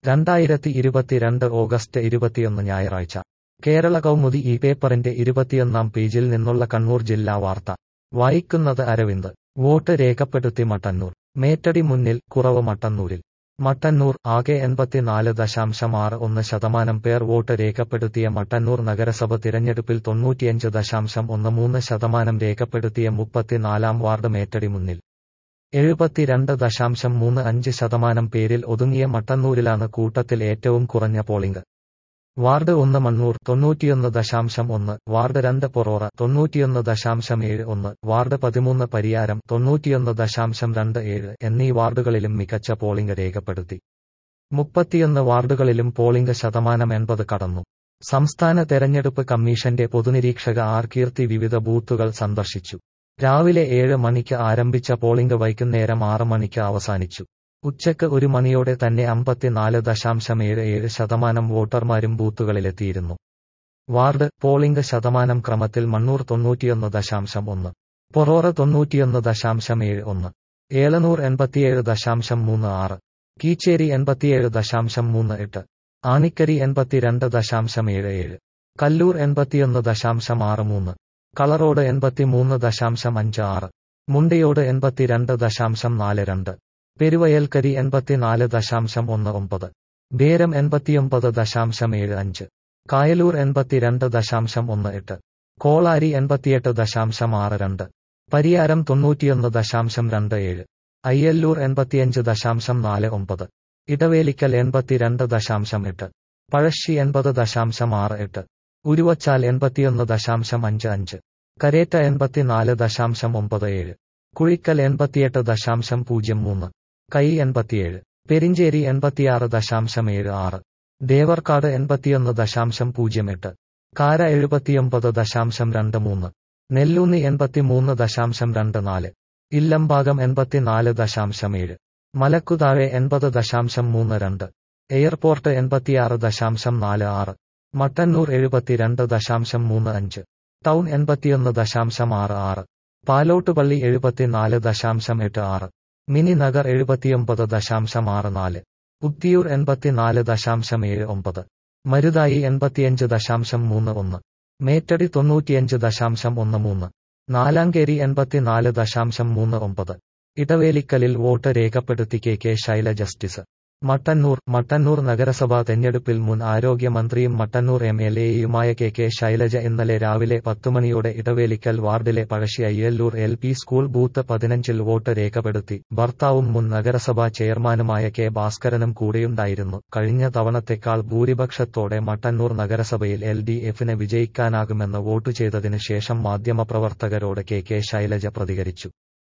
രണ്ടായിരത്തി ഇരുപത്തിരണ്ട് ഓഗസ്റ്റ് ഇരുപത്തിയൊന്ന് ഞായറാഴ്ച കേരള കൗമുദി ഈ പേപ്പറിന്റെ ഇരുപത്തിയൊന്നാം പേജിൽ നിന്നുള്ള കണ്ണൂർ ജില്ലാ വാർത്ത വായിക്കുന്നത് അരവിന്ദ് വോട്ട് രേഖപ്പെടുത്തി മട്ടന്നൂർ മേറ്റടി മുന്നിൽ കുറവ് മട്ടന്നൂരിൽ മട്ടന്നൂർ ആകെ എൺപത്തിനാല് ദശാംശം ആറ് ഒന്ന് ശതമാനം പേർ വോട്ട് രേഖപ്പെടുത്തിയ മട്ടന്നൂർ നഗരസഭ തിരഞ്ഞെടുപ്പിൽ തൊണ്ണൂറ്റിയഞ്ച് ദശാംശം ഒന്ന് മൂന്ന് ശതമാനം രേഖപ്പെടുത്തിയ മുപ്പത്തിനാലാം വാർഡ് മേറ്റടി മുന്നിൽ എഴുപത്തിരണ്ട് ദശാംശം മൂന്ന് അഞ്ച് ശതമാനം പേരിൽ ഒതുങ്ങിയ മട്ടന്നൂരിലാണ് കൂട്ടത്തിൽ ഏറ്റവും കുറഞ്ഞ പോളിംഗ് വാർഡ് ഒന്ന് മണ്ണൂർ തൊണ്ണൂറ്റിയൊന്ന് ദശാംശം ഒന്ന് വാർഡ് രണ്ട് പൊറോറ തൊണ്ണൂറ്റിയൊന്ന് ദശാംശം ഏഴ് ഒന്ന് വാർഡ് പതിമൂന്ന് പരിയാരം തൊണ്ണൂറ്റിയൊന്ന് ദശാംശം രണ്ട് ഏഴ് എന്നീ വാർഡുകളിലും മികച്ച പോളിംഗ് രേഖപ്പെടുത്തി മുപ്പത്തിയൊന്ന് വാർഡുകളിലും പോളിംഗ് ശതമാനം എൺപത് കടന്നു സംസ്ഥാന തെരഞ്ഞെടുപ്പ് കമ്മീഷന്റെ പൊതുനിരീക്ഷക ആർ കീർത്തി വിവിധ ബൂത്തുകൾ സന്ദർശിച്ചു രാവിലെ ഏഴ് മണിക്ക് ആരംഭിച്ച പോളിംഗ് വൈകുന്നേരം ആറ് മണിക്ക് അവസാനിച്ചു ഉച്ചയ്ക്ക് ഒരു മണിയോടെ തന്നെ അമ്പത്തിനാല് ദശാംശം ഏഴ് ഏഴ് ശതമാനം വോട്ടർമാരും ബൂത്തുകളിലെത്തിയിരുന്നു വാർഡ് പോളിംഗ് ശതമാനം ക്രമത്തിൽ മണ്ണൂർ തൊണ്ണൂറ്റിയൊന്ന് ദശാംശം ഒന്ന് പൊറോറ തൊണ്ണൂറ്റിയൊന്ന് ദശാംശം ഏഴ് ഒന്ന് ഏളനൂർ എൺപത്തിയേഴ് ദശാംശം മൂന്ന് ആറ് കീച്ചേരി എൺപത്തിയേഴ് ദശാംശം മൂന്ന് എട്ട് ആണിക്കരി എൺപത്തിരണ്ട് ദശാംശം ഏഴ് ഏഴ് കല്ലൂർ എൺപത്തിയൊന്ന് ദശാംശം ആറ് മൂന്ന് കളറോട് എൺപത്തിമൂന്ന് ദശാംശം അഞ്ച് ആറ് മുണ്ടയോട് എൺപത്തിരണ്ട് ദശാംശം നാല് രണ്ട് പെരുവയൽക്കരി എൺപത്തിനാല് ദശാംശം ഒന്ന് ഒമ്പത് ബേരം എൺപത്തിയൊമ്പത് ദശാംശം ഏഴ് അഞ്ച് കായലൂർ എൺപത്തിരണ്ട് ദശാംശം ഒന്ന് എട്ട് കോളാരി എൺപത്തിയെട്ട് ദശാംശം ആറ് രണ്ട് പരിയാരം തൊണ്ണൂറ്റിയൊന്ന് ദശാംശം രണ്ട് ഏഴ് അയ്യല്ലൂർ എൺപത്തിയഞ്ച് ദശാംശം നാല് ഒമ്പത് ഇടവേലിക്കൽ എൺപത്തിരണ്ട് ദശാംശം എട്ട് പഴശ്ശി എൺപത് ദശാംശം ആറ് എട്ട് ഉരുവച്ചാൽ എൺപത്തിയൊന്ന് ദശാംശം അഞ്ച് അഞ്ച് കരേറ്റ എൺപത്തിനാല് ദശാംശം ഒമ്പത് ഏഴ് കുഴിക്കൽ എൺപത്തിയെട്ട് ദശാംശം പൂജ്യം മൂന്ന് കൈ എൺപത്തിയേഴ് പെരിഞ്ചേരി എൺപത്തിയാറ് ദശാംശം ഏഴ് ആറ് ദേവർക്കാട് എൺപത്തിയൊന്ന് ദശാംശം പൂജ്യം എട്ട് കാര എഴുപത്തിയൊമ്പത് ദശാംശം രണ്ട് മൂന്ന് നെല്ലൂന്നി എൺപത്തിമൂന്ന് ദശാംശം രണ്ട് നാല് ഇല്ലംഭാഗം എൺപത്തിനാല് ദശാംശം ഏഴ് മലക്കുതാഴെ എൺപത് ദശാംശം മൂന്ന് രണ്ട് എയർപോർട്ട് എൺപത്തിയാറ് ദശാംശം നാല് ആറ് മട്ടന്നൂർ എഴുപത്തിരണ്ട് ദശാംശം മൂന്ന് അഞ്ച് ടൗൺ എൺപത്തിയൊന്ന് ദശാംശം ആറ് ആറ് പാലോട്ടുപള്ളി എഴുപത്തിനാല് ദശാംശം എട്ട് ആറ് മിനി നഗർ എഴുപത്തിയൊമ്പത് ദശാംശം ആറ് നാല് ഉത്തിയൂർ എൺപത്തിനാല് ദശാംശം ഏഴ് ഒമ്പത് മരുതായി എൺപത്തിയഞ്ച് ദശാംശം മൂന്ന് ഒന്ന് മേറ്റടി തൊണ്ണൂറ്റിയഞ്ച് ദശാംശം ഒന്ന് മൂന്ന് നാലാങ്കേരി എൺപത്തിനാല് ദശാംശം മൂന്ന് ഒമ്പത് ഇടവേലിക്കലിൽ വോട്ട് രേഖപ്പെടുത്തി K K Shaila justice Mattannur Mattannur നഗരസഭാ തെരഞ്ഞെടുപ്പിൽ മുൻ ആരോഗ്യമന്ത്രിയും മട്ടന്നൂർ എം എൽ എയുമായ കെ കെ ശൈലജ ഇന്നലെ രാവിലെ പത്തുമണിയോടെ ഇടവേലിക്കൽ വാർഡിലെ Pazhassi Ayyalloor L P school booth പതിനഞ്ചിൽ വോട്ട് രേഖപ്പെടുത്തി ഭർത്താവും മുൻ നഗരസഭാ ചെയർമാനുമായ കെ ഭാസ്കരനും കൂടെയുണ്ടായിരുന്നു കഴിഞ്ഞ തവണത്തെക്കാൾ ഭൂരിപക്ഷത്തോടെ മട്ടന്നൂർ നഗരസഭയിൽ എൽ ഡി എഫിന് വിജയിക്കാനാകുമെന്ന് വോട്ട് ചെയ്തതിന് ശേഷം മാധ്യമപ്രവർത്തകരോട് കെ കെ ശൈലജ പ്രതികരിച്ചു